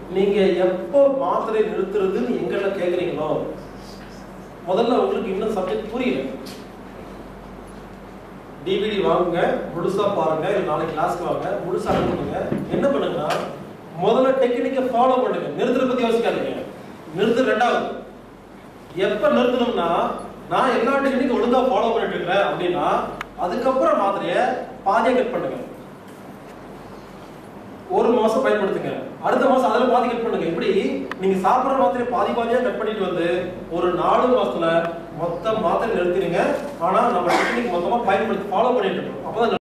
நீங்க எப்போ மாத்திரை நிறுத்துறதுன்னு எங்கள்ல கேக்குறீங்களோ முதல்ல உங்களுக்கு இன்னும் சப்ஜெக்ட் புரியல டிவிடி வாங்குங்க முழுசா பாருங்க இல்ல நாளைக்கு கிளாஸ்க்கு வாங்க முழுசா பண்ணுங்க என்ன பண்ணுங்கன்னா முதல்ல டெக்னிக்கை ஃபாலோ பண்ணுங்க நிறுத்துற பத்தி யோசிக்காதீங்க நிறுத்து ரெண்டாவது எப்ப நிறுத்தணும்னா நான் எல்லா டெக்னிக்கும் ஒழுங்கா ஃபாலோ பண்ணிட்டு இருக்கிறேன் அப்படின்னா அதுக்கப்புறம் மாத்திரைய பாதியா கட் பண்ணுங்க ஒரு மாசம் பயன்படுத்துங்க அடுத்த மாசம் அதுல பாதி கட் பண்ணுங்க இப்படி நீங்க சாப்பிடுற மாத்திரை பாதி பாதியா கட் பண்ணிட்டு வந்து ஒரு நாலு மாசத்துல மொத்த மாத்திரை நிறுத்திடுங்க ஆனா நம்ம டெக்னிக் மொத்தமா பயன்படுத்தி ஃபாலோ பண்ணிட்டு இருக்கோம் அப்பதான்